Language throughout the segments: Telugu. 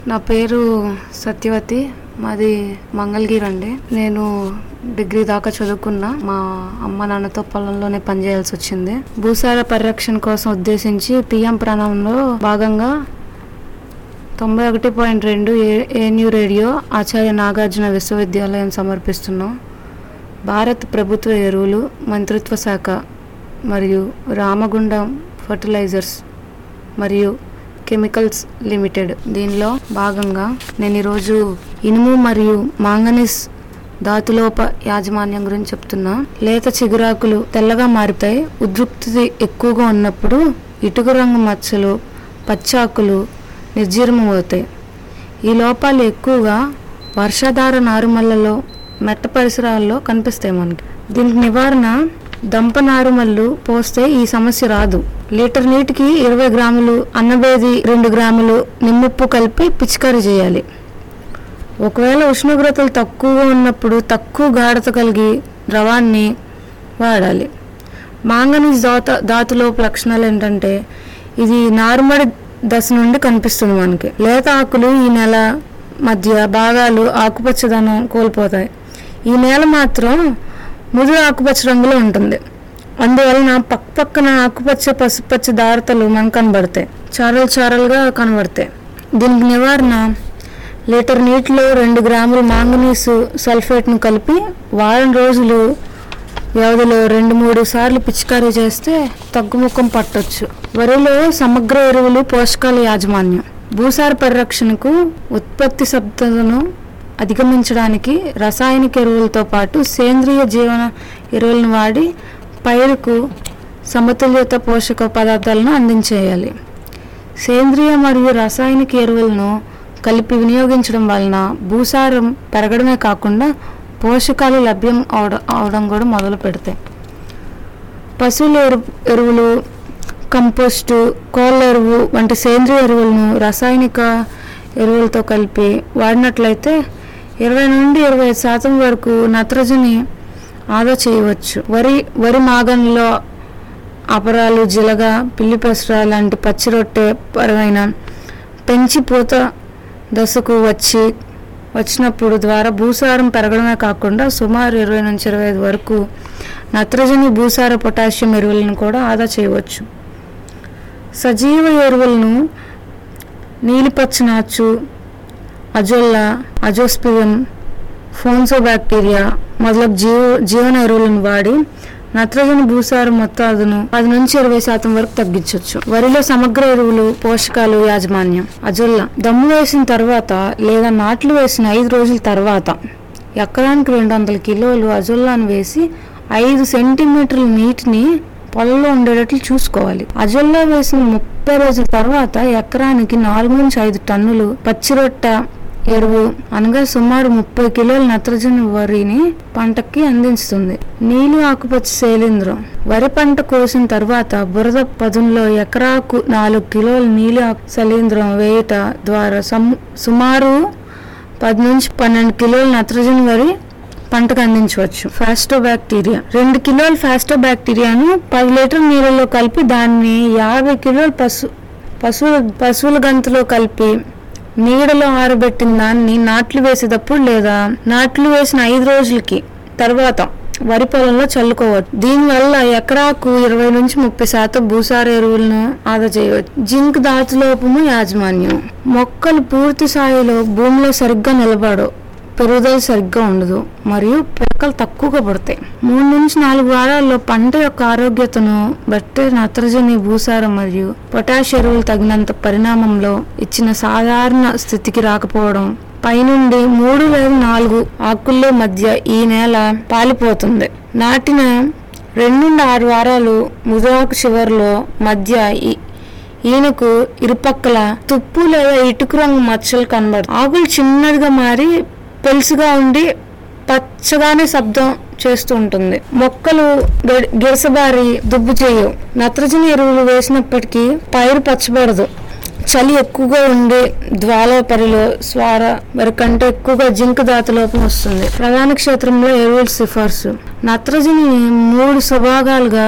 నా పేరు సత్యవతి మాది మంగళగిరి అండి నేను డిగ్రీ దాకా చదువుకున్నా మా అమ్మ నాన్నతో పొలంలోనే పనిచేయాల్సి వచ్చింది భూసార పరిరక్షణ కోసం ఉద్దేశించి పిఎం ప్రణామంలో భాగంగా తొంభై ఒకటి పాయింట్ రెండు ఏఎన్యు రేడియో ఆచార్య నాగార్జున విశ్వవిద్యాలయం సమర్పిస్తున్నాం భారత్ ప్రభుత్వ ఎరువులు మంత్రిత్వ శాఖ మరియు రామగుండం ఫర్టిలైజర్స్ మరియు కెమికల్స్ లిమిటెడ్ దీనిలో భాగంగా నేను ఈరోజు ఇనుము మరియు మాంగనీస్ ధాతులోప యాజమాన్యం గురించి చెప్తున్నా లేత చిగురాకులు తెల్లగా మారుతాయి ఉద్రిక్తత ఎక్కువగా ఉన్నప్పుడు ఇటుక రంగు మచ్చలు పచ్చాకులు నిర్జీర్ణమవుతాయి ఈ లోపాలు ఎక్కువగా వర్షాధార నారుమల్లలో మెట్ట పరిసరాల్లో కనిపిస్తాయి మనకి దీనికి నివారణ దంప నారుమల్లు పోస్తే ఈ సమస్య రాదు లీటర్ నీటికి ఇరవై గ్రాములు అన్నబేది రెండు గ్రాములు నిమ్ముప్పు కలిపి పిచికారీ చేయాలి ఒకవేళ ఉష్ణోగ్రతలు తక్కువగా ఉన్నప్పుడు తక్కువ గాఢత కలిగి ద్రవాన్ని వాడాలి మాంగనీస్ దాత ధాతులోపు లక్షణాలు ఏంటంటే ఇది నారుమడి దశ నుండి కనిపిస్తుంది మనకి లేత ఆకులు ఈ నెల మధ్య భాగాలు ఆకుపచ్చదనం కోల్పోతాయి ఈ నేల మాత్రం ముదురు ఆకుపచ్చ రంగులో ఉంటుంది అందువలన పక్క పక్కన ఆకుపచ్చ పసుపచ్చ దారతలు మనకు కనబడతాయి చారలు చారలుగా కనబడతాయి దీనికి నివారణ లీటర్ నీటిలో రెండు గ్రాములు మాంగనీసు సల్ఫేట్ను కలిపి వారం రోజులు వ్యవధిలో రెండు మూడు సార్లు పిచికారీ చేస్తే తగ్గుముఖం పట్టొచ్చు వరిలో సమగ్ర ఎరువులు పోషకాల యాజమాన్యం భూసార పరిరక్షణకు ఉత్పత్తి శబ్దను అధిగమించడానికి రసాయనిక ఎరువులతో పాటు సేంద్రియ జీవన ఎరువులను వాడి పైరుకు సమతుల్యత పోషక పదార్థాలను అందించేయాలి సేంద్రియ మరియు రసాయనిక ఎరువులను కలిపి వినియోగించడం వలన భూసారం పెరగడమే కాకుండా పోషకాలు లభ్యం అవడం అవడం కూడా మొదలు పెడతాయి పశువుల ఎరు ఎరువులు కంపోస్టు కోళ్ళ ఎరువు వంటి సేంద్రియ ఎరువులను రసాయనిక ఎరువులతో కలిపి వాడినట్లయితే ఇరవై నుండి ఇరవై ఐదు శాతం వరకు నత్రజని ఆదా చేయవచ్చు వరి వరి మాగంలో అపరాలు జిలగ పిల్లి పెసర లాంటి పచ్చి రొట్టె పరమైన పెంచి పూత దశకు వచ్చి వచ్చినప్పుడు ద్వారా భూసారం పెరగడమే కాకుండా సుమారు ఇరవై నుంచి ఇరవై ఐదు వరకు నత్రజని భూసార పొటాషియం ఎరువులను కూడా ఆదా చేయవచ్చు సజీవ ఎరువులను నీలిపచ్చనాచు అజొల్లా అజోస్పియం ఫోన్సో బ్యాక్టీరియా మొదలగు జీవ జీవన ఎరువులను వాడి నత్రజని భూసార మొత్తాదును పది నుంచి ఇరవై శాతం వరకు తగ్గించవచ్చు వరిలో సమగ్ర ఎరువులు పోషకాలు యాజమాన్యం అజొల్లా దమ్ము వేసిన తర్వాత లేదా నాట్లు వేసిన ఐదు రోజుల తర్వాత ఎకరానికి రెండు వందల కిలోలు అజొల్లాను వేసి ఐదు సెంటీమీటర్ల నీటిని పొలంలో ఉండేటట్లు చూసుకోవాలి అజొల్లా వేసిన ముప్పై రోజుల తర్వాత ఎకరానికి నాలుగు నుంచి ఐదు టన్నులు పచ్చిరొట్ట ఎరువు అనగా సుమారు ముప్పై కిలోల నత్రజని వరిని పంటకి అందిస్తుంది నీలి ఆకుపచ్చ శైలేంద్రం వరి పంట కోసిన తర్వాత బురద పదుల్లో ఎకరాకు నాలుగు కిలోల నీలి ఆకు శైలేంద్రం వేయట ద్వారా సమ్- సుమారు పది నుంచి పన్నెండు కిలోల నత్రజని వరి పంటకు అందించవచ్చు ఫాస్టో బ్యాక్టీరియా రెండు కిలోల ఫాస్టో బ్యాక్టీరియాను పది లీటర్ నీళ్ళలో కలిపి దాన్ని యాభై కిలోల పశు పశువుల పశువుల గంతులో కలిపి నీడలో ఆరబెట్టిన దాన్ని నాట్లు వేసేటప్పుడు లేదా నాట్లు వేసిన ఐదు రోజులకి తర్వాత వరి పొలంలో చల్లుకోవచ్చు దీనివల్ల ఎకరాకు ఇరవై నుంచి ముప్పై శాతం భూసార ఎరువులను ఆదా చేయవచ్చు జింక్ ధాతులోపము యాజమాన్యం మొక్కలు పూర్తి స్థాయిలో భూమిలో సరిగ్గా నిలబడవు పెరుగుదల సరిగ్గా ఉండదు మరియు పిలకలు తక్కువగా పడతాయి మూడు నుంచి నాలుగు వారాల్లో పంట యొక్క ఆరోగ్యతను బట్టి నత్రజని భూసారం మరియు పొటాష్ ఎరువులు తగినంత పరిణామంలో ఇచ్చిన సాధారణ స్థితికి రాకపోవడం పైనుండి మూడు లేదా నాలుగు ఆకుల్లో మధ్య ఈ నేల పాలిపోతుంది నాటిన రెండు నుండి ఆరు వారాలు ముదాకు చివరిలో మధ్య ఈ ఈయనకు ఇరుపక్కల తుప్పు లేదా ఇటుకు రంగు మచ్చలు కనబడతాయి ఆకులు చిన్నదిగా మారి పెలుసుగా ఉండి పచ్చగానే శబ్దం చేస్తూ ఉంటుంది మొక్కలు గడి- గిరసబారి దుబ్బు చేయవు నత్రజని ఎరువులు వేసినప్పటికీ పైరు పచ్చబడదు చలి ఎక్కువగా ఉండి ద్వాలపరిలో స్వార మరి కంటే ఎక్కువగా జింక్ దాతలోపం వస్తుంది ప్రధాన క్షేత్రంలో ఎరువుల సిఫార్సు నత్రజని మూడు స్వభాగాలుగా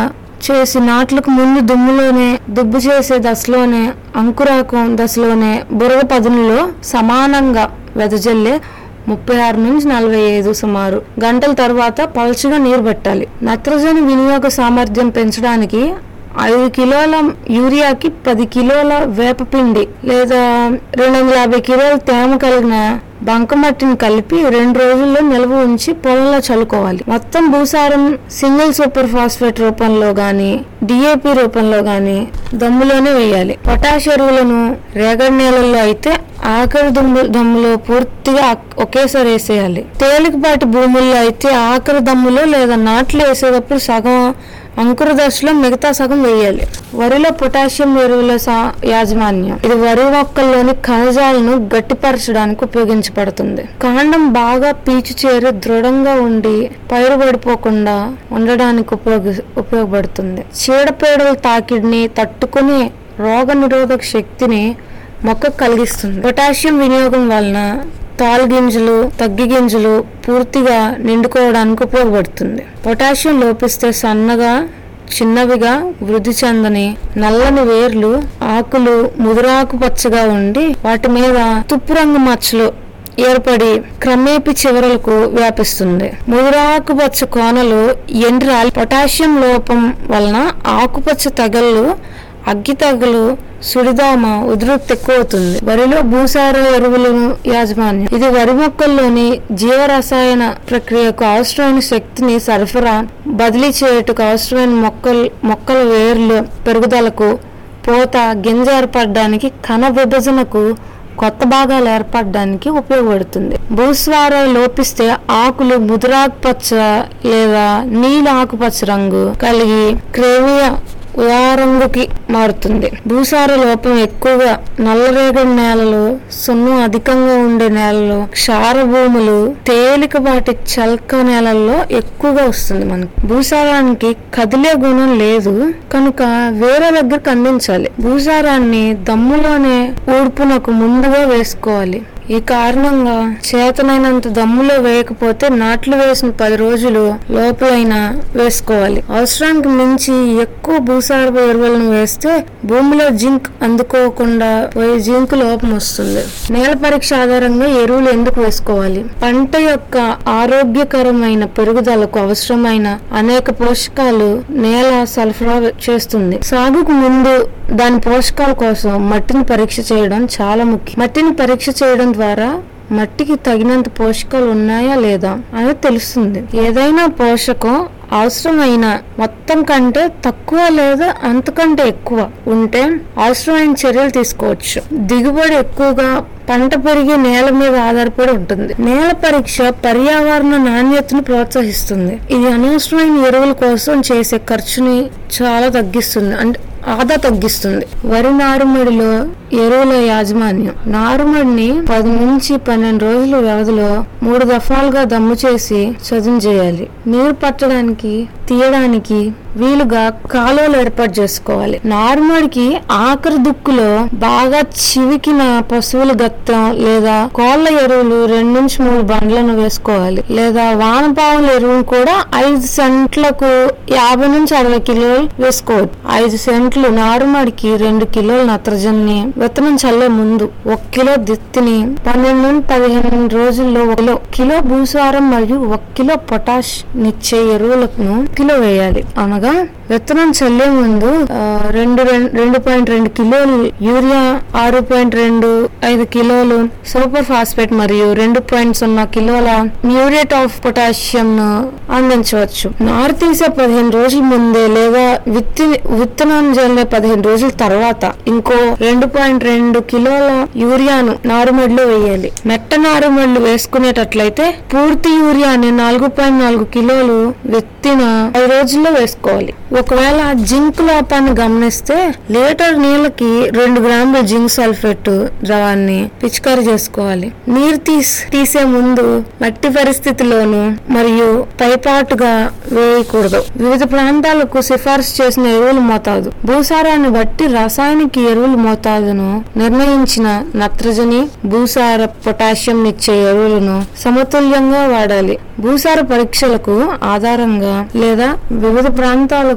చేసి నాట్లకు ముందు దుమ్ములోనే దుబ్బు చేసే దశలోనే అంకురాకం దశలోనే బురద పదునులో సమానంగా వెదజల్లే ముప్పై ఆరు నుంచి నలభై ఐదు సుమారు గంటల తర్వాత పలుచగా నీరు పెట్టాలి నత్రజని వినియోగ సామర్థ్యం పెంచడానికి ఐదు కిలోల యూరియాకి పది కిలోల వేపపిండి లేదా రెండు వందల యాభై కిలోల తేమ కలిగిన బంకమట్టిని కలిపి రెండు రోజుల్లో నిల్వ ఉంచి పొలంలో చల్లుకోవాలి మొత్తం భూసారం సింగిల్ సూపర్ ఫాస్ఫేట్ రూపంలో గాని డిఏపి రూపంలో గాని దమ్ములోనే వేయాలి పొటాష్ ఎరువులను రేగడి నేలల్లో అయితే ఆఖరి దమ్ము దమ్ములో పూర్తిగా ఒకేసారి వేసేయాలి తేలికపాటి భూముల్లో అయితే ఆఖరి దమ్ములో లేదా నాట్లు వేసేటప్పుడు సగం అంకుర దశలో మిగతా సగం వేయాలి వరిలో పొటాషియం ఎరువుల సా- యాజమాన్యం ఇది వరి మొక్కల్లోని ఖనిజాలను గట్టిపరచడానికి ఉపయోగించబడుతుంది కాండం బాగా పీచు చేరి దృఢంగా ఉండి పైరుబడిపోకుండా ఉండడానికి ఉపయోగ ఉపయోగపడుతుంది చీడపీడల తాకిడిని తట్టుకుని రోగ నిరోధక శక్తిని మొక్క కలిగిస్తుంది పొటాషియం వినియోగం వలన తాలు గింజలు తగ్గి గింజలు పూర్తిగా నిండుకోవడానికి ఉపయోగపడుతుంది పొటాషియం లోపిస్తే సన్నగా చిన్నవిగా వృద్ధి చెందని నల్లని వేర్లు ఆకులు ముదురాకు పచ్చగా ఉండి వాటి మీద తుప్పు రంగు మచ్చలు ఏర్పడి క్రమేపి చివరలకు వ్యాపిస్తుంది ముదురాకుపచ్చ కోనలు ఎండి రాలి పొటాషియం లోపం వలన ఆకుపచ్చ తెగళ్ళు అగ్గి తెగలు సుడిదామ ఉధృతి ఎక్కువవుతుంది వరిలో భూసార ఎరువులను యాజమాన్యం ఇది వరి మొక్కల్లోని జీవరసాయన ప్రక్రియకు అవసరమైన శక్తిని సరఫరా బదిలీ చేయుటకు అవసరమైన మొక్కలు మొక్కల వేర్లు పెరుగుదలకు పూత గింజ ఏర్పడడానికి కణ విభజనకు కొత్త భాగాలు ఏర్పడడానికి ఉపయోగపడుతుంది భూస్వార లోపిస్తే ఆకులు ముదురాకుపచ్చ లేదా నీల ఆకుపచ్చ రంగు కలిగి క్రేమియా ఉదారంగుకి మారుతుంది భూసార లోపం ఎక్కువగా నల్లరేగడి నేలలు సున్నం అధికంగా ఉండే నేలలు క్షార భూములు తేలికపాటి చల్క నేలల్లో ఎక్కువగా వస్తుంది మనకు భూసారానికి కదిలే గుణం లేదు కనుక వేరే దగ్గరకు అందించాలి భూసారాన్ని దమ్ములోనే ఊడ్పునకు ముందుగా వేసుకోవాలి ఈ కారణంగా చేతనైనంత దమ్ములో వేయకపోతే నాట్లు వేసిన పది రోజులు లోపలైనా వేసుకోవాలి అవసరానికి మించి ఎక్కువ భూసారపు ఎరువులను వేస్తే భూమిలో జింక్ అందుకోకుండా పోయి జింక్ లోపం వస్తుంది నేల పరీక్ష ఆధారంగా ఎరువులు ఎందుకు వేసుకోవాలి పంట యొక్క ఆరోగ్యకరమైన పెరుగుదలకు అవసరమైన అనేక పోషకాలు నేల సరఫరా చేస్తుంది సాగుకు ముందు దాని పోషకాల కోసం మట్టిని పరీక్ష చేయడం చాలా ముఖ్యం మట్టిని పరీక్ష చేయడం ద్వారా మట్టికి తగినంత పోషకాలు ఉన్నాయా లేదా అనేది తెలుస్తుంది ఏదైనా పోషకం అవసరమైన మొత్తం కంటే తక్కువ లేదా అంతకంటే ఎక్కువ ఉంటే అవసరమైన చర్యలు తీసుకోవచ్చు దిగుబడి ఎక్కువగా పంట పెరిగే నేల మీద ఆధారపడి ఉంటుంది నేల పరీక్ష పర్యావరణ నాణ్యతను ప్రోత్సహిస్తుంది ఇది అనవసరమైన ఎరువుల కోసం చేసే ఖర్చుని చాలా తగ్గిస్తుంది అంటే ఆదా తగ్గిస్తుంది వరి నారుమడిలో ఎరువుల యాజమాన్యం నారుమడిని పది నుంచి పన్నెండు రోజుల వ్యవధిలో మూడు దఫాలుగా దమ్ము చేసి చదును చేయాలి నీరు పట్టడానికి తీయడానికి వీలుగా కాలువలు ఏర్పాటు చేసుకోవాలి నారుమడికి ఆఖరి దుక్కులో బాగా చివికిన పశువుల గత్తం లేదా కోళ్ల ఎరువులు రెండు నుంచి మూడు బండ్లను వేసుకోవాలి లేదా వానపాముల ఎరువులు కూడా ఐదు సెంట్లకు యాభై నుంచి అరవై కిలోలు వేసుకోవచ్చు ఐదు సెంట్లు నారుమడికి రెండు కిలోల నత్రజని విత్తనం చల్లే ముందు ఒక కిలో దిత్తిని పన్నెండు నుండి పదిహేను రోజుల్లో ఒక కిలో కిలో భూసారం మరియు ఒక కిలో పొటాష్ నిచ్చే ఎరువులను కిలో వేయాలి అనగా విత్తనం చల్లే ముందు ఆ, రెండు రెం- రెండు పాయింట్ రెండు కిలోలు యూరియా ఆరు పాయింట్ రెండు ఐదు కిలోలు సూపర్ ఫాస్ఫేట్ మరియు రెండు పాయింట్ సున్నా కిలోల మ్యూరేట్ ఆఫ్ పొటాషియం ను అందించవచ్చు నారు తీసే పదిహేను రోజుల ముందే లేదా విత్తి విత్తనాన్ని జల్లే పదిహేను రోజుల తర్వాత ఇంకో రెండు పాయింట్ రెండు కిలోల యూరియాను నారుమడిలో వేయాలి మెట్ట నారుమడులు వేసుకునేటట్లయితే పూర్తి యూరియాని నాలుగు పాయింట్ నాలుగు కిలోలు విత్తిన ఐదు రోజుల్లో వేసుకోవాలి ఒకవేళ జింక్ లోపాన్ని గమనిస్తే లీటర్ నీళ్ళకి రెండు గ్రాముల జింక్ సల్ఫేట్ ద్రవాన్ని పిచికారీ చేసుకోవాలి నీరు తీసి తీసే ముందు మట్టి పరిస్థితిలోను మరియు పైపాటుగా వేయకూడదు వివిధ ప్రాంతాలకు సిఫార్సు చేసిన ఎరువుల మోతాదు భూసారాన్ని బట్టి రాసాయనిక ఎరువుల మోతాదును నిర్ణయించిన నత్రజని భూసార పొటాషియం ఇచ్చే ఎరువులను సమతుల్యంగా వాడాలి భూసార పరీక్షలకు ఆధారంగా లేదా వివిధ ప్రాంతాలకు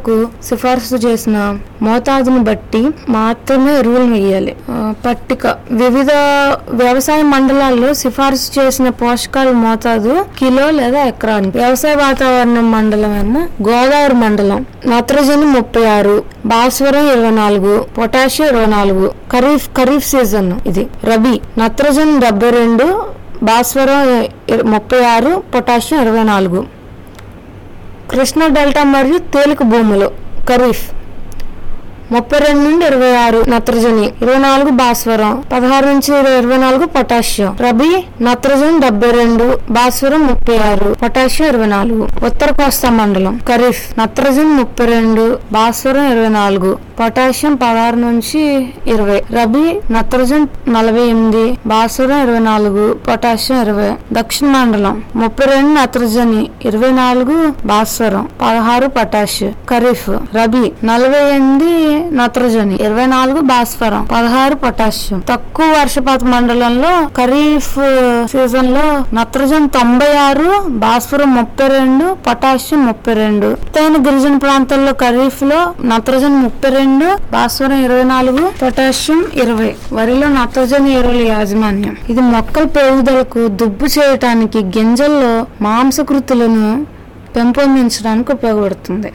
పెరుగుదలకు సిఫార్సు చేసిన మోతాదును బట్టి మాత్రమే ఎరువులు వేయాలి ఆ, పట్టిక వివిధ వ్యవసాయ మండలాల్లో సిఫార్సు చేసిన పోషకాల మోతాదు కిలో లేదా ఎకరానికి వ్యవసాయ వాతావరణం మండలం ఏమో గోదావరి మండలం నత్రజని ముప్పై ఆరు భాస్వరం ఇరవై నాలుగు పొటాషియం ఇరవై నాలుగు ఖరీఫ్ ఖరీఫ్ సీజన్ ఇది రబీ నత్రజని డెబ్బై రెండు భాస్వరం ఇర- ముప్పై ఆరు పొటాషియం ఇరవై నాలుగు కృష్ణా డెల్టా మరియు తేలిక భూములు ఖరీఫ్ ముప్పై రెండు నుండి ఇరవై ఆరు నత్రజని ఇరవై నాలుగు భాస్వరం పదహారు నుంచి ఇరవై నాలుగు పొటాషియం రబీ నత్రజని డెబ్బై రెండు భాస్వరం ముప్పై ఆరు పొటాషియం ఇరవై నాలుగు ఉత్తర కోస్తా మండలం ఖరీఫ్ నత్రజని ముప్పై రెండు భాస్వరం ఇరవై నాలుగు పొటాషియం పదహారు నుంచి ఇరవై రబీ నత్రజని నలభై ఎనిమిది భాస్వరం ఇరవై నాలుగు పొటాషియం ఇరవై దక్షిణ మండలం ముప్పై రెండు నత్రజని ఇరవై నాలుగు భాస్వరం పదహారు పొటాషియం ఖరీఫ్ రబీ నలభై ఎనిమిది నత్రజని ఇరవై నాలుగు భాస్వరం పదహారు పొటాషియం తక్కువ వర్షపాత మండలంలో ఖరీఫ్ సీజన్ లో నత్రజని తొంభై ఆరు భాస్వరం ముప్పై రెండు పొటాషియం ముప్పై రెండు ఎత్తైన గిరిజన ప్రాంతాల్లో ఖరీఫ్ లో నత్రజని ముప్పై రెండు భాస్వరం ఇరవై నాలుగు పొటాషియం ఇరవై వరిలో నత్రజని ఎరువుల యాజమాన్యం ఇది మొక్కల పెరుగుదలకు దుబ్బు చేయటానికి గింజల్లో మాంసకృతులను పెంపొందించడానికి ఉపయోగపడుతుంది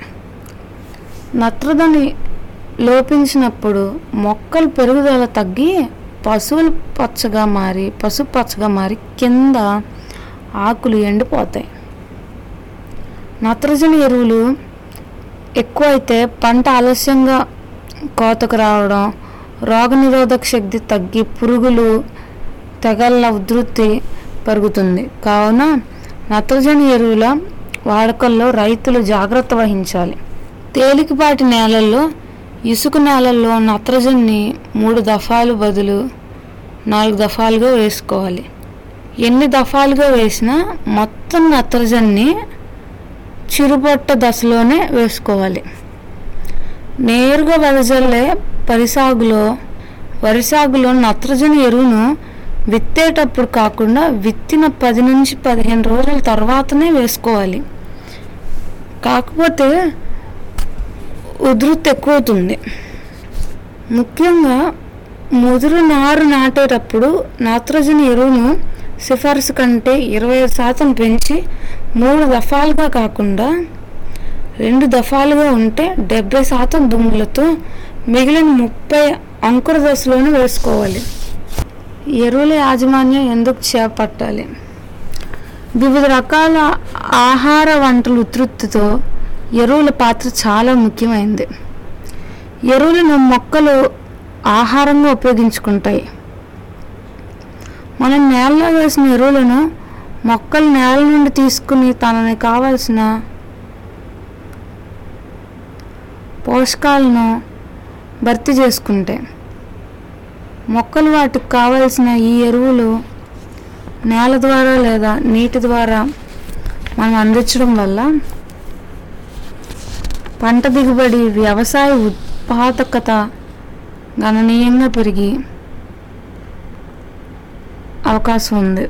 నత్రజని లోపించినప్పుడు మొక్కల పెరుగుదల తగ్గి పశువులు పచ్చగా మారి పసుపు పచ్చగా మారి కింద ఆకులు ఎండిపోతాయి నత్రజని ఎరువులు ఎక్కువైతే పంట ఆలస్యంగా కోతకు రావడం రోగనిరోధక శక్తి తగ్గి పురుగులు తెగళ్ళ ఉధృతి పెరుగుతుంది కావున నత్రజని ఎరువుల వాడకంలో రైతులు జాగ్రత్త వహించాలి తేలికపాటి నేలల్లో ఇసుక నేలల్లో నత్రజని మూడు దఫాలు బదులు నాలుగు దఫాలుగా వేసుకోవాలి ఎన్ని దఫాలుగా వేసినా మొత్తం నత్రజని చిరుపొట్ట దశలోనే వేసుకోవాలి నేరుగా వెదజల్లే వరి సాగులో వరి సాగులో నత్రజని ఎరువును విత్తేటప్పుడు కాకుండా విత్తిన పది నుంచి పదిహేను రోజుల తర్వాతనే వేసుకోవాలి కాకపోతే ఉధృతి ఎక్కువవుతుంది ముఖ్యంగా ముదురు నారు నాటేటప్పుడు నత్రజని ఎరువును సిఫార్సు కంటే ఇరవై ఐదు శాతం పెంచి మూడు దఫాలుగా కాకుండా రెండు దఫాలుగా ఉంటే డెబ్బై శాతం దుమ్ములతో మిగిలిన ముప్పై అంకుర దశలోనే వేసుకోవాలి ఎరువుల యాజమాన్యం ఎందుకు చేపట్టాలి వివిధ రకాల ఆహార వంటల ఉత్పత్తితో ఎరువుల పాత్ర చాలా ముఖ్యమైనది ఎరువులను మొక్కలు ఆహారంగా ఉపయోగించుకుంటాయి మనం నేలలో వేసిన ఎరువులను మొక్కలు నేల నుండి తీసుకుని తనని కావలసిన పోషకాలను భర్తీ చేసుకుంటాయి మొక్కలు వాటికి కావలసిన ఈ ఎరువులు నేల ద్వారా లేదా నీటి ద్వారా మనం అందించడం వల్ల పంట దిగుబడి వ్యవసాయ ఉత్పాదకత గణనీయంగా పెరిగి అవకాశం ఉంది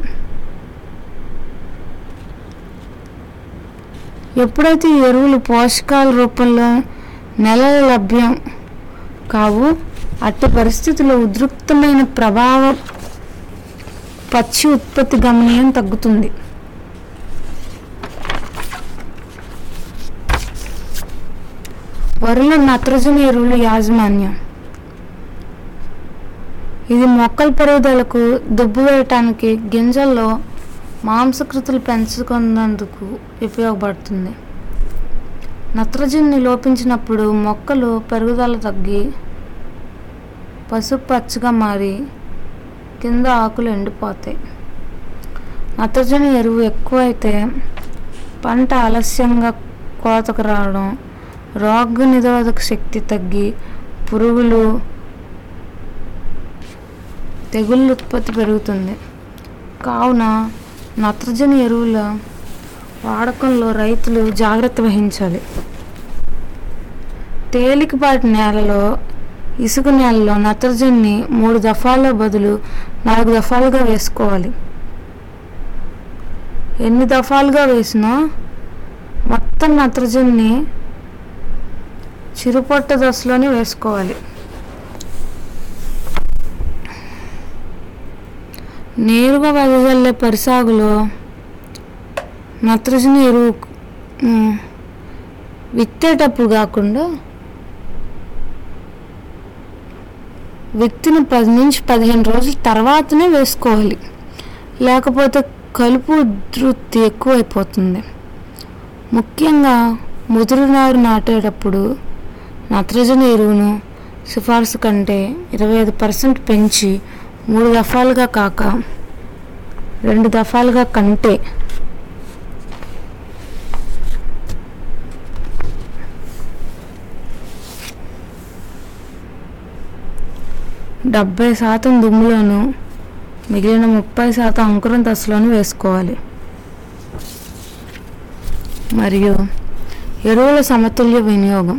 ఎప్పుడైతే ఈ ఎరువులు పోషకాల రూపంలో నెలల లభ్యం కావు అట్టి పరిస్థితుల్లో ఉద్రిక్తమైన ప్రభావం పచ్చి ఉత్పత్తి గమనీయం తగ్గుతుంది వరిలో నత్రజని ఎరువుల యాజమాన్యం ఇది మొక్కల పెరుగుదలకు దుబ్బు వేయటానికి గింజల్లో మాంసకృతులు పెంచుకున్నందుకు ఉపయోగపడుతుంది నత్రజని లోపించినప్పుడు మొక్కలు పెరుగుదల తగ్గి పసుపు పచ్చగా మారి కింద ఆకులు ఎండిపోతాయి నత్రజని ఎరువు ఎక్కువైతే పంట ఆలస్యంగా కోతకు రావడం రోగ నిరోధక శక్తి తగ్గి పురుగులు తెగుళ్ళ ఉత్పత్తి పెరుగుతుంది కావున నత్రజని ఎరువుల వాడకంలో రైతులు జాగ్రత్త వహించాలి తేలికపాటి నేలలో ఇసుక నేలలో నత్రజనిని మూడు దఫాల బదులు నాలుగు దఫాలుగా వేసుకోవాలి ఎన్ని దఫాలుగా వేసినా మొత్తం నత్రజనిని చిరుపొట్ట దశలోనే వేసుకోవాలి నేరుగా వెదజల్లే పరిసాగులో నత్రజని ఎరువు ఉమ్, విత్తేటప్పుడు కాకుండా విత్తిన పది నుంచి పదిహేను రోజుల తర్వాతనే వేసుకోవాలి లేకపోతే కలుపు ఉధృతి ఎక్కువైపోతుంది ముఖ్యంగా ముదురు నారు నాటేటప్పుడు నత్రజని ఎరువును సిఫార్సు కంటే ఇరవై ఐదు పర్సెంట్ పెంచి మూడు దఫాలుగా కాక రెండు దఫాలుగా కంటే డెబ్బై శాతం దుమ్ములోను మిగిలిన ముప్పై శాతం అంకురం దశలోను వేసుకోవాలి మరియు ఎరువుల సమతుల్య వినియోగం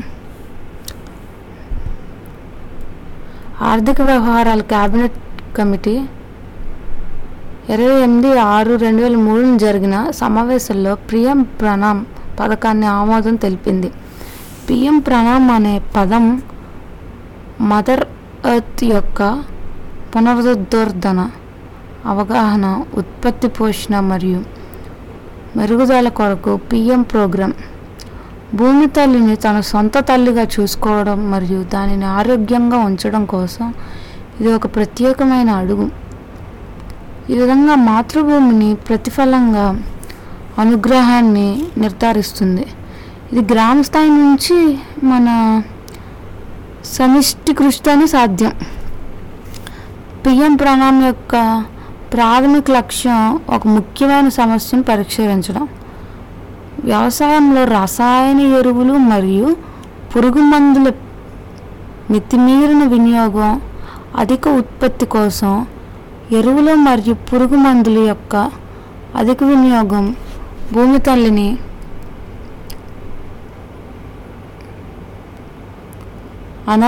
ఆర్థిక వ్యవహారాల కేబినెట్ కమిటీ ఇరవై ఎనిమిది ఆరు రెండు వేల మూడున జరిగిన సమావేశంలో పిఎం ప్రణామ్ పథకాన్ని ఆమోదం తెలిపింది పిఎం ప్రణామ్ అనే పదం మదర్ ఎర్త్ యొక్క పునరుద్ధరణ అవగాహన ఉత్పత్తి పోషణ మరియు మెరుగుదల కొరకు పిఎం ప్రోగ్రాం భూమి తల్లిని తన సొంత తల్లిగా చూసుకోవడం మరియు దానిని ఆరోగ్యంగా ఉంచడం కోసం ఇది ఒక ప్రత్యేకమైన అడుగు ఈ విధంగా మాతృభూమిని ప్రతిఫలంగా అనుగ్రహాన్ని నిర్ధారిస్తుంది ఇది గ్రామ స్థాయి నుంచి మన సమిష్టి కృషితోనే సాధ్యం పిఎం ప్రణామ్ యొక్క ప్రాథమిక లక్ష్యం ఒక ముఖ్యమైన సమస్యను పరిష్కరించడం వ్యవసాయంలో రసాయన ఎరువులు మరియు పురుగు మందుల మితిమీరిన వినియోగం అధిక ఉత్పత్తి కోసం ఎరువులు మరియు పురుగు మందుల యొక్క అధిక వినియోగం భూమి తల్లిని అనా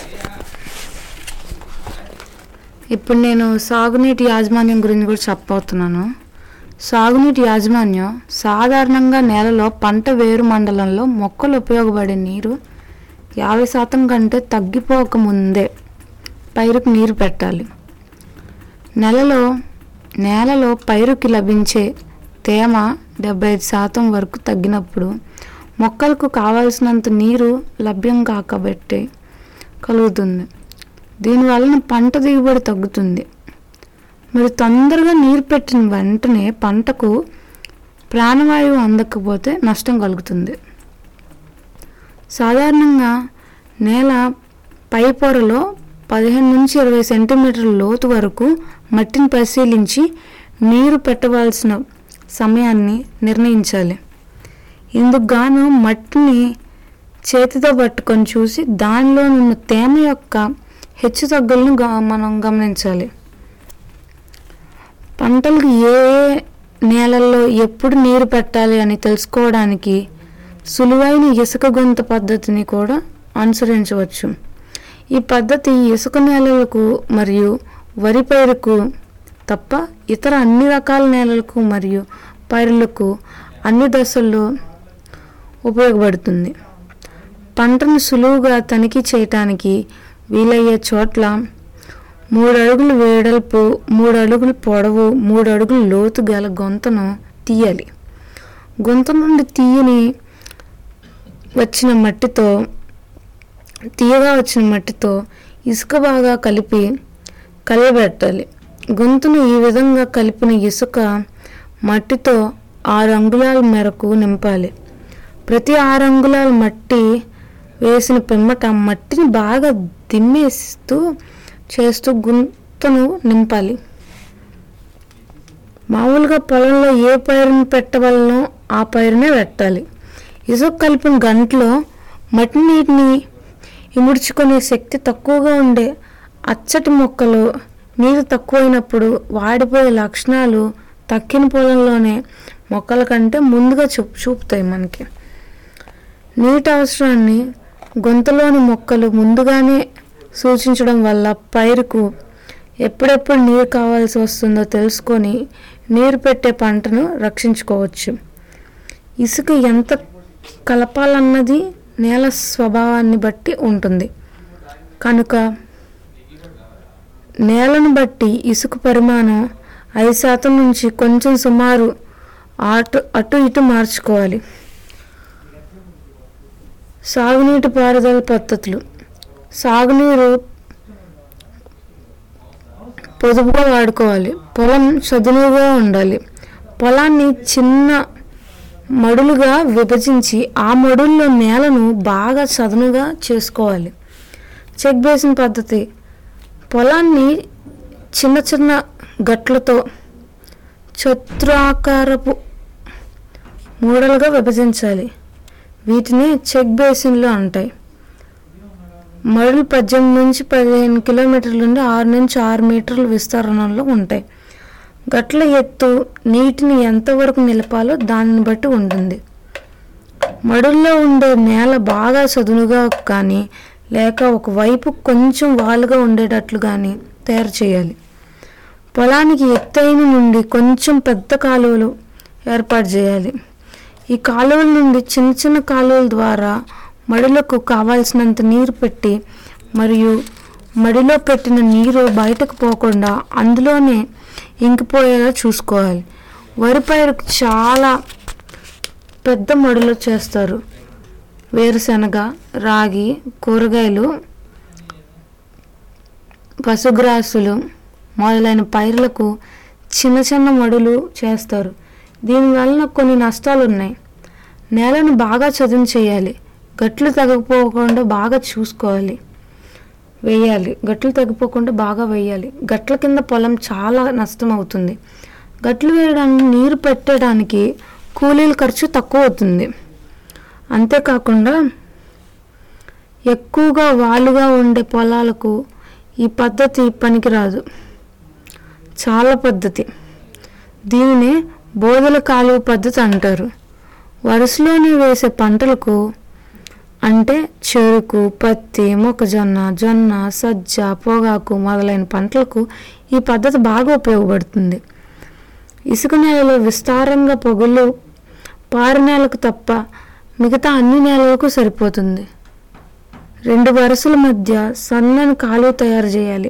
ఇప్పుడు నేను సాగునీటి యాజమాన్యం గురించి కూడా చెప్పబోతున్నాను సాగునీటి యాజమాన్యం సాధారణంగా నేలలో పంట వేరు మండలంలో మొక్కలు ఉపయోగపడే నీరు యాభై శాతం కంటే తగ్గిపోక ముందే పైరుకు నీరు పెట్టాలి నెలలో నేలలో పైరుకి లభించే తేమ డెబ్బై ఐదు శాతం వరకు తగ్గినప్పుడు మొక్కలకు కావాల్సినంత నీరు లభ్యం కాకబట్టి కలుగుతుంది దీనివలన పంట దిగుబడి తగ్గుతుంది మరి తొందరగా నీరు పెట్టిన వెంటనే పంటకు ప్రాణవాయువు అందకపోతే నష్టం కలుగుతుంది సాధారణంగా నేల పై పొరలో పదిహేను నుంచి ఇరవై సెంటీమీటర్ల లోతు వరకు మట్టిని పరిశీలించి నీరు పెట్టవలసిన సమయాన్ని నిర్ణయించాలి ఇందుకు గాను మట్టిని చేతితో పట్టుకొని చూసి దానిలో ఉన్న తేమ యొక్క హెచ్చు తగ్గులను గా- మనం గమనించాలి పంటలకు ఏ ఏ నేలల్లో ఎప్పుడు నీరు పెట్టాలి అని తెలుసుకోవడానికి సులువైన ఇసుక గుంత పద్ధతిని కూడా అనుసరించవచ్చు ఈ పద్ధతి ఇసుక నేలలకు మరియు వరి పైరుకు తప్ప ఇతర అన్ని రకాల నేలలకు మరియు పైరులకు అన్ని దశల్లో ఉపయోగపడుతుంది పంటను సులువుగా తనిఖీ చేయటానికి వీలయ్యే చోట్ల మూడు అడుగులు వెడల్పు మూడు అడుగులు పొడవు మూడు అడుగులు లోతు గల గొంతను తీయాలి గొంత నుండి తీయని వచ్చిన మట్టితో తీయగా వచ్చిన మట్టితో ఇసుక బాగా కలిపి కలియబెట్టాలి గొంతును ఈ విధంగా కలిపిన ఇసుక మట్టితో ఆరు అంగుళాల మేరకు నింపాలి ప్రతి ఆరు అంగుళాల మట్టి వేసిన పిమ్మట మట్టిని బాగా దిమ్మేస్తూ చేస్తూ గుంతను నింపాలి మామూలుగా పొలంలో ఏ పైరుని పెట్టవలనో ఆ పైరునే పెట్టాలి ఇసుక కలిపిన గంటలో మట్టి నీటిని ఇముడ్చుకునే శక్తి తక్కువగా ఉండే అచ్చటి మొక్కలు నీరు తక్కువైనప్పుడు వాడిపోయే లక్షణాలు తక్కిన పొలంలోనే మొక్కల కంటే ముందుగా చూపు చూపుతాయి మనకి నీటి అవసరాన్ని గొంతులోని మొక్కలు ముందుగానే సూచించడం వల్ల పైరుకు ఎప్పుడెప్పుడు నీరు కావాల్సి వస్తుందో తెలుసుకొని నీరు పెట్టే పంటను రక్షించుకోవచ్చు ఇసుక ఎంత కలపాలన్నది నేల స్వభావాన్ని బట్టి ఉంటుంది కనుక నేలను బట్టి ఇసుక పరిమాణం ఐదు శాతం నుంచి కొంచెం సుమారు అటు అటు ఇటు మార్చుకోవాలి సాగునీటి పారుదల పద్ధతులు సాగునీరు పొదుపుగా వాడుకోవాలి పొలం చదునుగా ఉండాలి పొలాన్ని చిన్న మడులుగా విభజించి ఆ మడుల్లో నేలను బాగా చదునుగా చేసుకోవాలి చెక్ బేసిన్ పద్ధతి పొలాన్ని చిన్న చిన్న గట్లతో చతురాకారపు మూడలుగా విభజించాలి వీటిని చెక్ బేసిన్లు అంటాయి మడులు పద్దెనిమిది నుంచి పదిహేను కిలోమీటర్ల నుండి ఆరు నుంచి ఆరు మీటర్ల విస్తరణలో ఉంటాయి గట్ల ఎత్తు నీటిని ఎంతవరకు నిలపాలో దానిని బట్టి ఉంటుంది మడుల్లో ఉండే నేల బాగా చదునుగా కానీ లేక ఒకవైపు కొంచెం వాలుగా ఉండేటట్లు కానీ తయారు చేయాలి పొలానికి ఎత్తైన నుండి కొంచెం పెద్ద కాలువలు ఏర్పాటు చేయాలి ఈ కాలువల నుండి చిన్న చిన్న కాలువల ద్వారా మడిలకు కావాల్సినంత నీరు పెట్టి మరియు మడిలో పెట్టిన నీరు బయటకు పోకుండా అందులోనే ఇంకిపోయేలా చూసుకోవాలి వరి పైరుకు చాలా పెద్ద మడులు చేస్తారు వేరుశనగ రాగి కూరగాయలు పశుగ్రాసులు మొదలైన పైర్లకు చిన్న చిన్న మడులు చేస్తారు దీనివలన కొన్ని నష్టాలు ఉన్నాయి నేలను బాగా చదును చేయాలి గట్లు తగ్గపోకుండా బాగా చూసుకోవాలి వేయాలి గట్లు తగ్గిపోకుండా బాగా వేయాలి గట్ల కింద పొలం చాలా నష్టం అవుతుంది గట్లు వేయడానికి నీరు పెట్టడానికి కూలీల ఖర్చు తక్కువ అవుతుంది అంతేకాకుండా ఎక్కువగా వాలుగా ఉండే పొలాలకు ఈ పద్ధతి పనికిరాదు చాలా పద్ధతి దీనిని బోధల కాలువ పద్ధతి అంటారు వరుసలోనే వేసే పంటలకు అంటే చెరుకు పత్తి మొక్కజొన్న జొన్న సజ్జ పొగాకు మొదలైన పంటలకు ఈ పద్ధతి బాగా ఉపయోగపడుతుంది ఇసుక నేలలో విస్తారంగా పొగులు పారు నేలకు తప్ప మిగతా అన్ని నేలలకు సరిపోతుంది రెండు వరుసల మధ్య సన్నని కాలువ తయారు చేయాలి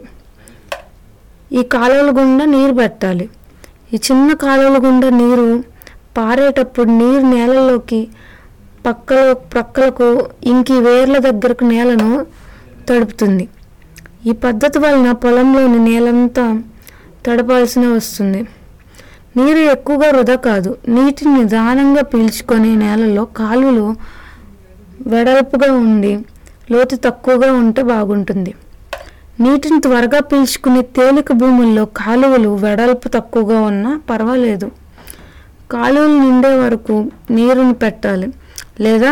ఈ కాలువల గుండా నీరు పెట్టాలి ఈ చిన్న కాలువల గుండా నీరు పారేటప్పుడు నీరు నేలలోకి పక్కల ప్రక్కలకు ఇంకి వేర్ల దగ్గరకు నేలను తడుపుతుంది ఈ పద్ధతి వలన పొలంలోని నేలంతా తడపాల్సిన వస్తుంది నీరు ఎక్కువగా వృధా కాదు నీటిని నిదానంగా పీల్చుకునే నేలలో కాలువలు వెడల్పుగా ఉండి లోతు తక్కువగా ఉంటే బాగుంటుంది నీటిని త్వరగా పీల్చుకునే తేలిక భూముల్లో కాలువలు వెడల్పు తక్కువగా ఉన్నా పర్వాలేదు కాలువలు నిండే వరకు నీరుని పెట్టాలి లేదా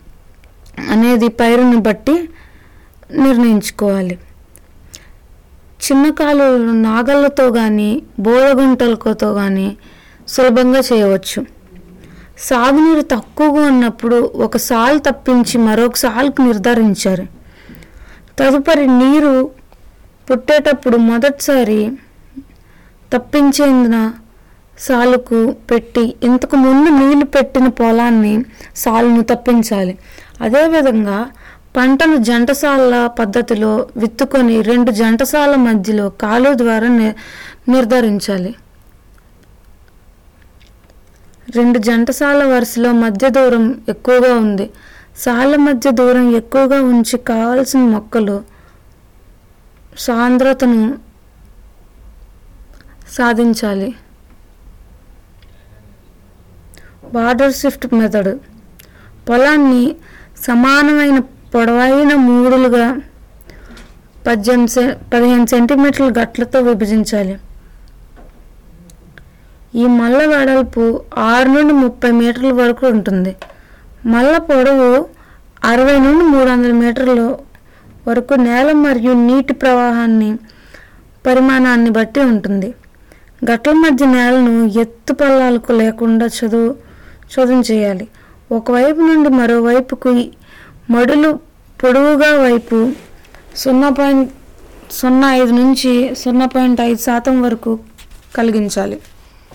అనేది పైరుని బట్టి నిర్ణయించుకోవాలి చిన్న కాలువలు నాగళ్ళతో కానీ బోధగుంటలతో కానీ సులభంగా చేయవచ్చు సాగునీరు తక్కువగా ఉన్నప్పుడు ఒక సాల్ తప్పించి మరొక సాల్కు నిర్ధారించారు తదుపరి నీరు పుట్టేటప్పుడు మొదటిసారి తప్పించేందున సాలుకు పెట్టి ఇంతకు ముందు నీళ్లు పెట్టిన పొలాన్ని సాలును తప్పించాలి అదేవిధంగా పంటను జంటసాల పద్ధతిలో విత్తుకొని రెండు జంటసాల మధ్యలో కాలువ ద్వారా ని- నిర్ధారించాలి రెండు జంటసాల వరుసలో మధ్య దూరం ఎక్కువగా ఉంది సాల మధ్య దూరం ఎక్కువగా ఉంచి కావలసిన మొక్కలు సాంద్రతను సాధించాలి బార్డర్ షిఫ్ట్ మెథడ్ పొలాన్ని సమానమైన పొడవైన మూడులుగా పద్దెనిమిది సె- పదిహేను సెంటీమీటర్ల గట్లతో విభజించాలి ఈ మల్ల వెడల్పు ఆరు నుండి ముప్పై మీటర్ల వరకు ఉంటుంది మల్ల పొడవు అరవై నుండి మూడు వందల మీటర్ల వరకు నేల మరియు నీటి ప్రవాహాన్ని పరిమాణాన్ని బట్టి ఉంటుంది గట్ల మధ్య నేలను ఎత్తు పల్లాలకు లేకుండా చదువు చదును చేయాలి ఒకవైపు నుండి మరోవైపుకు ఈ మడులు పొడవుగా వైపు సున్నా పాయింట్ సున్నా ఐదు నుంచి సున్నా పాయింట్ ఐదు శాతం వరకు కలిగించాలి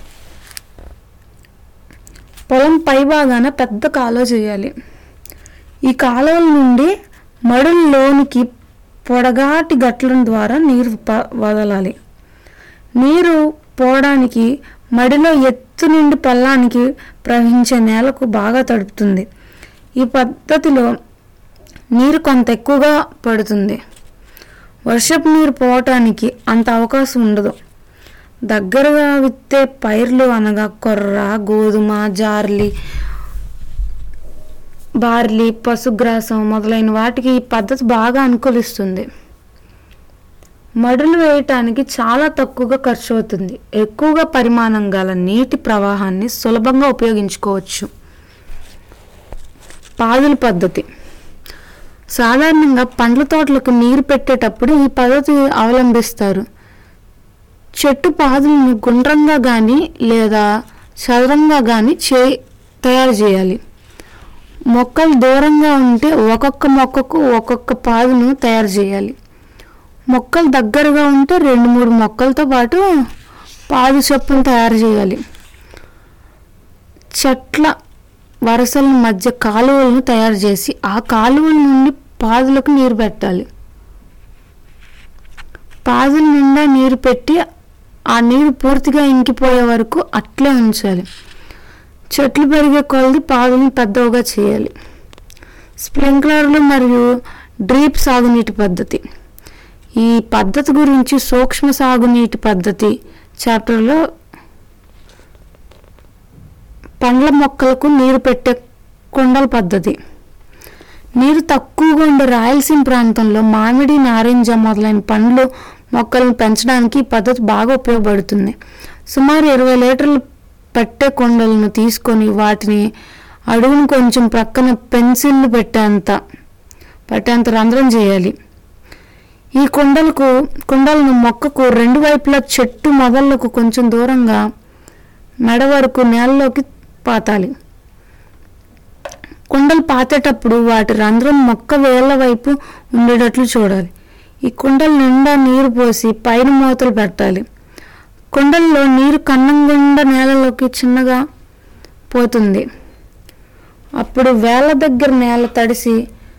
పొలం పై భాగాన పెద్ద కాలువ చేయాలి ఈ కాలువల నుండి మడుల్లోనికి పొడగాటి గట్ల ద్వారా నీరు ప- వదలాలి నీరు పోవడానికి మడిలో ఎత్తు నుండి పల్లానికి ప్రవహించే నేలకు బాగా తడుపుతుంది ఈ పద్ధతిలో నీరు కొంత ఎక్కువగా పడుతుంది వర్షపు నీరు పోవటానికి అంత అవకాశం ఉండదు దగ్గరగా విత్తే పైర్లు అనగా కొర్ర గోధుమ జార్లి బార్లీ పశుగ్రాసం మొదలైన వాటికి ఈ పద్ధతి బాగా అనుకూలిస్తుంది మడులు వేయటానికి చాలా తక్కువగా ఖర్చు అవుతుంది ఎక్కువగా పరిమాణం గల నీటి ప్రవాహాన్ని సులభంగా ఉపయోగించుకోవచ్చు పాదుల పద్ధతి సాధారణంగా పండ్ల తోటలకు నీరు పెట్టేటప్పుడు ఈ పద్ధతి అవలంబిస్తారు చెట్టు పాదులను గుండ్రంగా కానీ లేదా చదరంగా కానీ చే తయారు చేయాలి మొక్కలు దూరంగా ఉంటే ఒక్కొక్క మొక్కకు ఒక్కొక్క పాదును తయారు చేయాలి మొక్కలు దగ్గరగా ఉంటే రెండు మూడు మొక్కలతో పాటు పాదు చొప్పున తయారు చేయాలి చెట్ల వరసల మధ్య కాలువలను తయారు చేసి ఆ కాలువల నుండి పాదులకు నీరు పెట్టాలి పాదుల నిండా నీరు పెట్టి ఆ నీరు పూర్తిగా ఇంకిపోయే వరకు అట్లే ఉంచాలి చెట్లు పెరిగే కొలది పాదులను పెద్దవిగా చేయాలి స్ప్రింక్లర్లు మరియు డ్రీప్ సాగునీటి పద్ధతి ఈ పద్ధతి గురించి సూక్ష్మ సాగునీటి పద్ధతి చాప్టర్లో పండ్ల మొక్కలకు నీరు పెట్టే కుండల పద్ధతి నీరు తక్కువగా ఉండే రాయలసీమ ప్రాంతంలో మామిడి నారింజ మొదలైన పండ్లు మొక్కలను పెంచడానికి ఈ పద్ధతి బాగా ఉపయోగపడుతుంది సుమారు ఇరవై లీటర్లు పట్టే కుండలను తీసుకొని వాటిని అడుగును కొంచెం ప్రక్కన పెన్సిళ్ళు పెట్టేంత పెట్టేంత రంధ్రం చేయాలి ఈ కుండలకు కుండలను మొక్కకు రెండు వైపులా చెట్టు మొదళ్లకు కొంచెం దూరంగా మెడ వరకు నేలలోకి పాతాలి కుండలు పాతేటప్పుడు వాటి రంధ్రం మొక్క వేళ్ళ వైపు ఉండేటట్లు చూడాలి ఈ కుండల నిండా నీరు పోసి పైన మూతలు పెట్టాలి కుండల్లో నీరు కన్నం గుండా నేలలోకి చిన్నగా పోతుంది అప్పుడు వేళ్ళ దగ్గర నేల తడిసి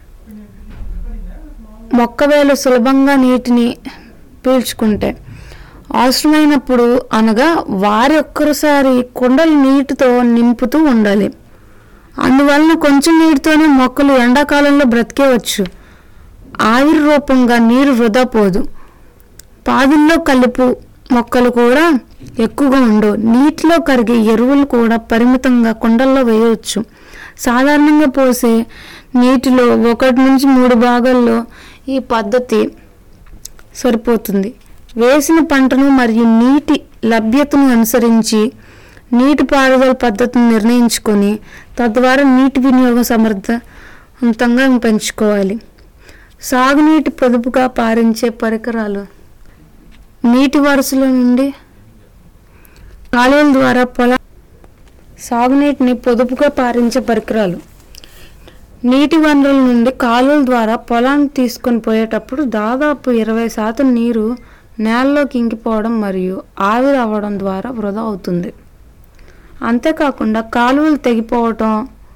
మొక్క వేలు సులభంగా నీటిని పీల్చుకుంటాయి అవసరమైనప్పుడు అనగా వారి ఒక్కసారి కుండలు నీటితో నింపుతూ ఉండాలి అందువలన కొంచెం నీటితోనే మొక్కలు ఎండాకాలంలో బ్రతికేవచ్చు ఆవిరి రూపంగా నీరు వృధా పోదు పాదుల్లో కలుపు మొక్కలు కూడా ఎక్కువగా ఉండవు నీటిలో కరిగే ఎరువులు కూడా పరిమితంగా కుండల్లో వేయవచ్చు సాధారణంగా పోసే నీటిలో ఒకటి నుంచి మూడు భాగాల్లో ఈ పద్ధతి సరిపోతుంది వేసిన పంటను మరియు నీటి లభ్యతను అనుసరించి నీటిపారుదల పద్ధతిని నిర్ణయించుకొని తద్వారా నీటి వినియోగం సమర్థవంతంగా పెంచుకోవాలి సాగునీటి పొదుపుగా పారించే పరికరాలు నీటి వరుసల నుండి కాలువల ద్వారా పొల సాగునీటిని పొదుపుగా పారించే పరికరాలు నీటి వనరుల నుండి కాలువల ద్వారా పొలానికి తీసుకొని పోయేటప్పుడు దాదాపు ఇరవై శాతం నీరు నేలలోకి ఇంకిపోవడం మరియు ఆవిరి అవ్వడం ద్వారా వృధా అవుతుంది అంతేకాకుండా కాలువలు తెగిపోవటం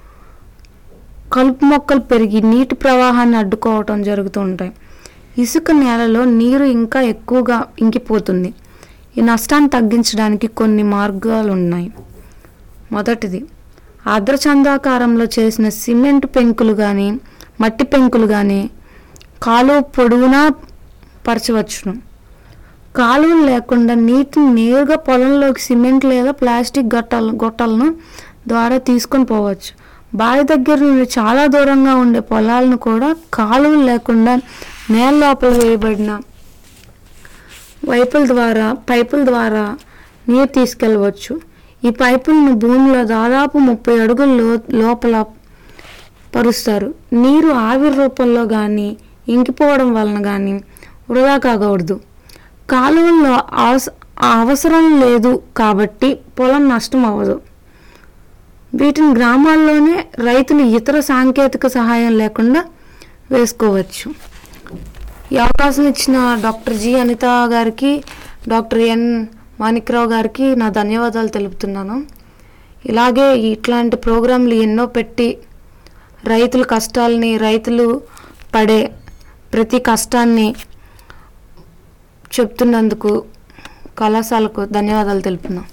కలుపు మొక్కలు పెరిగి నీటి ప్రవాహాన్ని అడ్డుకోవటం జరుగుతూ ఉంటాయి ఇసుక నేలలో నీరు ఇంకా ఎక్కువగా ఇంకిపోతుంది ఈ నష్టాన్ని తగ్గించడానికి కొన్ని మార్గాలు ఉన్నాయి మొదటిది అర్ధచందాకారంలో చేసిన సిమెంట్ పెంకులు కానీ మట్టి పెంకులు కానీ కాలువ పొడవునా పరచవచ్చును కాలువలు లేకుండా నీటిని నేరుగా పొలంలోకి సిమెంట్ లేదా ప్లాస్టిక్ గట్టాల గొట్టాలను ద్వారా తీసుకొని పోవచ్చు బావి దగ్గర నుండి చాలా దూరంగా ఉండే పొలాలను కూడా కాలువలు లేకుండా నేల లోపల వేయబడిన వైపుల ద్వారా పైపుల ద్వారా నీరు తీసుకెళ్ళవచ్చు ఈ పైపులను భూమిలో దాదాపు ముప్పై అడుగుల లో లోపల పరుస్తారు నీరు ఆవిరి రూపంలో కానీ ఇంకిపోవడం వలన కానీ వృధా కాకూడదు కాలువల్లో అవస అవసరం లేదు కాబట్టి పొలం నష్టం అవ్వదు వీటిని గ్రామాల్లోనే రైతులు ఇతర సాంకేతిక సహాయం లేకుండా వేసుకోవచ్చు ఈ అవకాశం ఇచ్చిన డాక్టర్ జి అనిత గారికి డాక్టర్ ఎన్ మాణిక్రావు గారికి నా ధన్యవాదాలు తెలుపుతున్నాను ఇలాగే ఇట్లాంటి ప్రోగ్రాంలు ఎన్నో పెట్టి రైతుల కష్టాలని రైతులు పడే ప్రతి కష్టాన్ని చెప్తున్నందుకు కళాశాలకు ధన్యవాదాలు తెలుపుతున్నాం